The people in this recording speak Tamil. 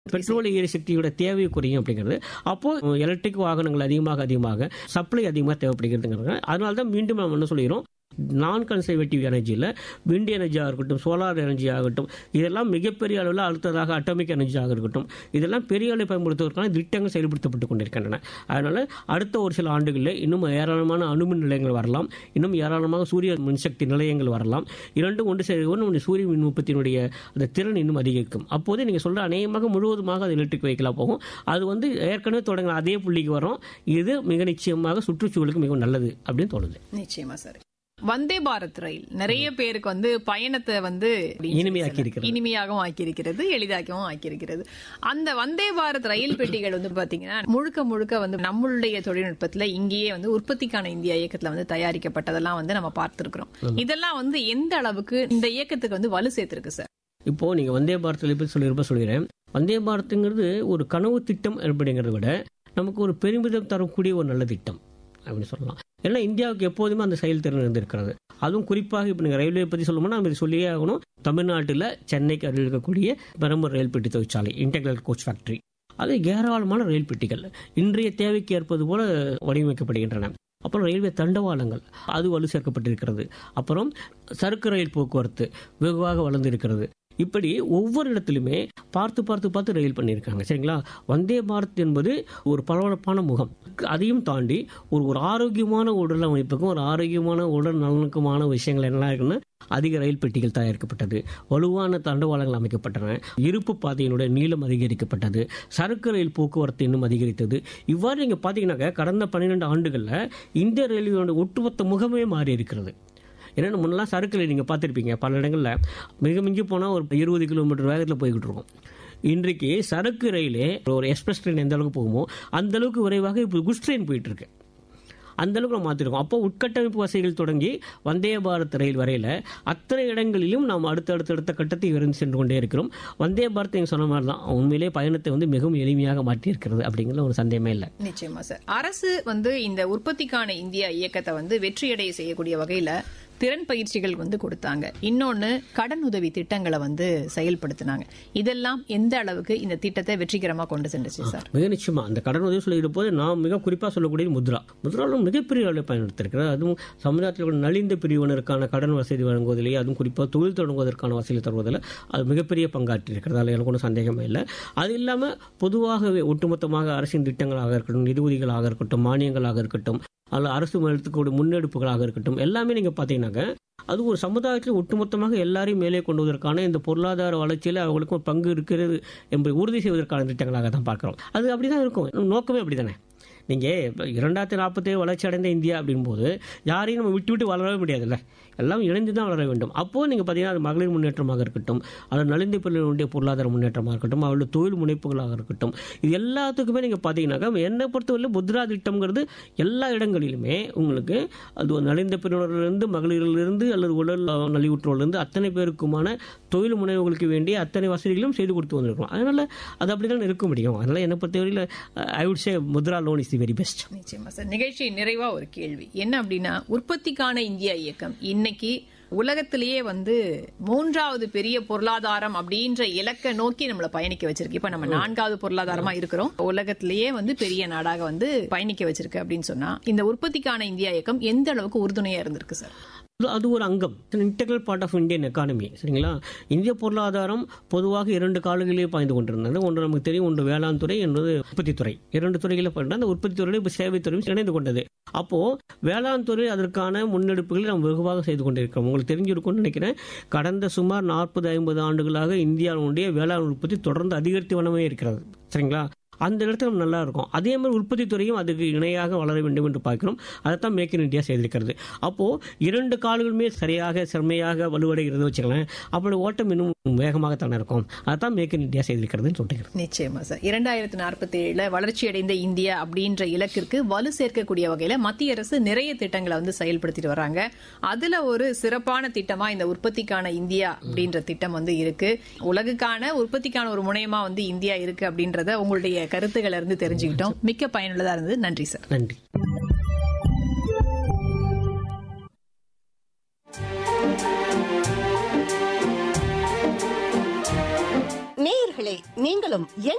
பெட்ரோல் எரிசக்தியோட தேவை குறையும் அப்படிங்கிறது அப்போ எலக்ட்ரிக் வாகனங்கள் அதிகமாக அதிகமாக சப்ளை அதிகமாக தேவைப்படுகிறதுங்கிறது அதனால தான் மீண்டும் நம்ம என்ன சொல்லிடுறோம் நான் கன்சர்வேட்டிவ் எனர்ஜியில் விண்ட் எனர்ஜியாக இருக்கட்டும் சோலார் எனர்ஜி ஆகட்டும் இதெல்லாம் மிகப்பெரிய அளவில் அடுத்ததாக அட்டாமிக் எனர்ஜியாக இருக்கட்டும் இதெல்லாம் பெரிய அளவில் பயன்படுத்துவதற்கான திட்டங்கள் செயல்படுத்தப்பட்டு கொண்டிருக்கின்றன அதனால் அடுத்த ஒரு சில ஆண்டுகளில் இன்னும் ஏராளமான அணுமின் நிலையங்கள் வரலாம் இன்னும் ஏராளமாக சூரிய மின்சக்தி நிலையங்கள் வரலாம் இரண்டும் ஒன்று சேர்க்கணும் நம்முடைய சூரிய மின் உற்பத்தியினுடைய அந்த திறன் இன்னும் அதிகரிக்கும் அப்போதே நீங்கள் சொல்கிற அநேகமாக முழுவதுமாக அது எலக்ட்ரிக் வெஹிக்கிளாக போகும் அது வந்து ஏற்கனவே தொடங்கின அதே புள்ளிக்கு வரும் இது மிக நிச்சயமாக சுற்றுச்சூழலுக்கு மிகவும் நல்லது அப்படின்னு தோணுது நிச்சயமா சார் வந்தே பாரத் ரயில் நிறைய பேருக்கு வந்து பயணத்தை வந்து இனிமையாக்கி இருக்கிறது. இனிமையாகவும் ஆக்கியிருக்கிறது எளிதாக்கவும் ஆக்கியிருக்கிறது அந்த வந்தே பாரத் ரயில் பெட்டிகள் வந்து பாத்தீங்கன்னா முழுக்க முழுக்க வந்து நம்மளுடைய தொழில்நுட்பத்துல இங்கேயே வந்து உற்பத்திக்கான இந்தியா இயக்கத்துல வந்து தயாரிக்கப்பட்டதெல்லாம் வந்து நம்ம பார்த்திருக்கிறோம் இதெல்லாம் வந்து எந்த அளவுக்கு இந்த இயக்கத்துக்கு வந்து வலு சேர்த்திருக்கு சார் இப்போ நீங்க வந்தே பாரத்தில் பற்றி சொல்லியிருப்ப சொல்லிடுறேன் வந்தே பாரத்துங்கிறது ஒரு கனவு திட்டம் அப்படிங்கிறத விட நமக்கு ஒரு பெருமிதம் தரக்கூடிய ஒரு நல்ல திட்டம் அப்படின்னு சொல்லலாம் ஏன்னா இந்தியாவுக்கு எப்போதுமே அந்த செயல்திறன் இருந்திருக்கிறது அதுவும் குறிப்பாக இப்போ நீங்கள் ரயில்வே பற்றி சொல்லணும்னா நம்ம இது சொல்லியே ஆகணும் தமிழ்நாட்டில் சென்னைக்கு அருகில் இருக்கக்கூடிய பெரம்பூர் ரயில் பெட்டி தொழிற்சாலை இன்டெகிரல் கோச் ஃபேக்டரி அது ஏராளமான ரயில் பெட்டிகள் இன்றைய தேவைக்கு ஏற்பது போல வடிவமைக்கப்படுகின்றன அப்புறம் ரயில்வே தண்டவாளங்கள் அது வலு சேர்க்கப்பட்டிருக்கிறது அப்புறம் சரக்கு ரயில் போக்குவரத்து வெகுவாக வளர்ந்திருக்கிறது இப்படி ஒவ்வொரு இடத்துலையுமே பார்த்து பார்த்து பார்த்து ரயில் பண்ணியிருக்காங்க சரிங்களா வந்தே பாரத் என்பது ஒரு பளபளப்பான முகம் அதையும் தாண்டி ஒரு ஒரு ஆரோக்கியமான உடல் அமைப்புக்கும் ஒரு ஆரோக்கியமான உடல் நலனுக்குமான விஷயங்கள் என்ன இருக்குன்னா அதிக ரயில் பெட்டிகள் தயாரிக்கப்பட்டது வலுவான தண்டவாளங்கள் அமைக்கப்பட்டன இருப்பு பாதையினுடைய நீளம் அதிகரிக்கப்பட்டது சரக்கு ரயில் போக்குவரத்து இன்னும் அதிகரித்தது இவ்வாறு நீங்க பாத்தீங்கன்னாக்க கடந்த பன்னிரெண்டு ஆண்டுகளில் இந்திய ரயில்வேயோட ஒட்டுமொத்த முகமே மாறி இருக்கிறது ஏன்னா முன்னெல்லாம் சரக்கு ரயில் நீங்கள் பார்த்துருப்பீங்க பல இடங்களில் மிக மிஞ்சி போனால் ஒரு இருபது கிலோமீட்டர் வேகத்தில் போய்கிட்டு இருக்கோம் இன்றைக்கு சரக்கு ரயிலே ஒரு எக்ஸ்பிரஸ் ட்ரெயின் எந்த அளவுக்கு போகுமோ அந்த அளவுக்கு விரைவாக இப்போ குட்ஸ் ட்ரெயின் போயிட்டு இருக்கு அந்த அளவுக்கு நம்ம மாற்றிருக்கோம் அப்போ உட்கட்டமைப்பு வசதிகள் தொடங்கி வந்தே பாரத் ரயில் வரையில் அத்தனை இடங்களிலும் நாம் அடுத்த அடுத்த அடுத்த கட்டத்தை விரைந்து சென்று கொண்டே இருக்கிறோம் வந்தே பாரத் நீங்கள் சொன்ன மாதிரி தான் உண்மையிலே பயணத்தை வந்து மிகவும் எளிமையாக மாற்றியிருக்கிறது அப்படிங்கிற ஒரு சந்தேகமே இல்லை நிச்சயமா சார் அரசு வந்து இந்த உற்பத்திக்கான இந்தியா இயக்கத்தை வந்து வெற்றியடைய செய்யக்கூடிய வகையில திறன் பயிற்சிகள் வந்து கொடுத்தாங்க இன்னொன்னு கடன் உதவி திட்டங்களை வந்து செயல்படுத்தினாங்க இதெல்லாம் எந்த அளவுக்கு இந்த திட்டத்தை வெற்றிகரமா கொண்டு சென்றுச்சு சார் மிக நிச்சயமா அந்த கடன் உதவி சொல்லிட்டு போது நாம் மிக குறிப்பாக சொல்லக்கூடியது முத்ரா முத்ராவில் மிகப்பெரிய அளவில் பயன்படுத்திருக்கிறது அதுவும் சமுதாயத்தில் உள்ள நலிந்த பிரிவினருக்கான கடன் வசதி வழங்குவதிலேயே அதுவும் குறிப்பாக தொழில் தொடங்குவதற்கான வசதி தருவதில் அது மிகப்பெரிய பங்காற்றி இருக்கிறது அதில் எனக்கு ஒன்றும் சந்தேகமே இல்லை அது இல்லாமல் பொதுவாகவே ஒட்டுமொத்தமாக அரசின் திட்டங்களாக இருக்கட்டும் நிதி உதவிகளாக இருக்கட்டும் மானியங்களாக இருக்கட்டும் அல்ல அரசு எடுத்துக்கூடிய முன்னெடுப்புகளாக இருக்கட்டும் எல்லாமே நீங்கள் பார்த்தீங்கன்னாக்க அது ஒரு சமுதாயத்தில் ஒட்டுமொத்தமாக எல்லாரையும் மேலே கொண்டு வருவதற்கான இந்த பொருளாதார வளர்ச்சியில் அவங்களுக்கும் ஒரு பங்கு இருக்கிறது என்பதை உறுதி செய்வதற்கான திட்டங்களாக தான் பார்க்குறோம் அது அப்படி தான் இருக்கும் நோக்கமே அப்படி தானே நீங்கள் இரண்டாயிரத்தி நாற்பத்தேழு வளர்ச்சி அடைந்த இந்தியா அப்படின்போது யாரையும் நம்ம விட்டு விட்டு வளரவே முடியாதுல்ல எல்லாம் இணைந்து தான் வளர வேண்டும் அப்போது நீங்கள் பார்த்தீங்கன்னா அது மகளிர் முன்னேற்றமாக இருக்கட்டும் அல்லது நலிந்த பிரிவினுடைய பொருளாதார முன்னேற்றமாக இருக்கட்டும் அவளுடைய தொழில் முனைப்புகளாக இருக்கட்டும் இது எல்லாத்துக்குமே நீங்கள் பார்த்தீங்கன்னாக்கா என்னை பொறுத்தவரை முத்ரா திட்டம்ங்கிறது எல்லா இடங்களிலுமே உங்களுக்கு அது ஒரு நலிந்த பிரிவினரிலிருந்து மகளிரிலிருந்து அல்லது உடல் நலிவுற்றோர்லேருந்து அத்தனை பேருக்குமான தொழில் முனைவுகளுக்கு வேண்டிய அத்தனை வசதிகளும் செய்து கொடுத்து வந்திருக்கிறோம் அதனால் அது அப்படி தான் இருக்க முடியும் அதனால் என்னை பொறுத்தவரையில் I would say Mudra loan is the very best நிச்சயமா சார் நிகழ்ச்சி நிறைவா ஒரு கேள்வி என்ன அப்படின்னா உற்பத்திக்கான இந்தியா இயக்கம் இன்னைக்கு உலகத்திலேயே வந்து மூன்றாவது பெரிய பொருளாதாரம் அப்படின்ற இலக்கை நோக்கி நம்மள பயணிக்க வச்சிருக்கு இப்ப நம்ம நான்காவது பொருளாதாரமா இருக்கிறோம் உலகத்திலேயே வந்து பெரிய நாடாக வந்து பயணிக்க வச்சிருக்கு அப்படின்னு சொன்னா இந்த உற்பத்திக்கான இந்தியா இயக்கம் எந்த அளவுக்கு உறுதுணையா இருந்திருக்கு சார் அது- அது ஒரு அங்கம் integral part of Indian economy சரிங்களா இந்திய பொருளாதாரம் பொதுவாக இரண்டு காலங்களிலே பாய்ந்து கொண்டிருந்தது ஒன்று நமக்கு தெரியும் ஒன்று வேளாண் துறை என்பது உற்பத்தி துறை இரண்டு துறைகளில் பண்ண அந்த உற்பத்தி துறையில் இப்போ சேவை துறையும் இணைந்து கொண்டது அப்போ வேளாண் துறை அதற்கான முன்னெடுப்புகளை நாம் வெகுவாக செய்து கொண்டிருக்கிறோம் உங்களுக்கு தெரிஞ்சிருக்கும்னு நினைக்கிறேன் கடந்த சுமார் நாற்பது ஐம்பது ஆண்டுகளாக இந்தியாவுடைய வேளாண் உற்பத்தி தொடர்ந்து அதிகரித்து வனமே இருக்கிறது சரிங்களா அந்த இடத்துல நம்ம நல்லா இருக்கும் அதே மாதிரி உற்பத்தி துறையும் அதுக்கு இணையாக வளர வேண்டும் என்று பார்க்கிறோம் அதைத்தான் மேக் இன் இந்தியா செய்திருக்கிறது அப்போ இரண்டு கால்களுமே சரியாக செம்மையாக வலுவடைகிறது வச்சுக்கலாம் அப்படி ஓட்டம் இன்னும் வேகமாக தானே இருக்கும் அதைத்தான் மேக் இன் இந்தியா செய்திருக்கிறதுன்னு சொல்லிக்கிறேன் நிச்சயமா சார் இரண்டாயிரத்தி நாற்பத்தி ஏழுல வளர்ச்சி அடைந்த இந்தியா அப்படின்ற இலக்கிற்கு வலு சேர்க்கக்கூடிய வகையில மத்திய அரசு நிறைய திட்டங்களை வந்து செயல்படுத்திட்டு வராங்க அதுல ஒரு சிறப்பான திட்டமா இந்த உற்பத்திக்கான இந்தியா அப்படின்ற திட்டம் வந்து இருக்கு உலகுக்கான உற்பத்திக்கான ஒரு முனையமா வந்து இந்தியா இருக்கு அப்படின்றத உங்களுடைய கருத்துக்களை இருந்து தெரிஞ்சுக்கிட்டோம் மிக்க பயனுள்ளதா இருந்தது நன்றி சார் நன்றி நேயர்களே நீங்களும்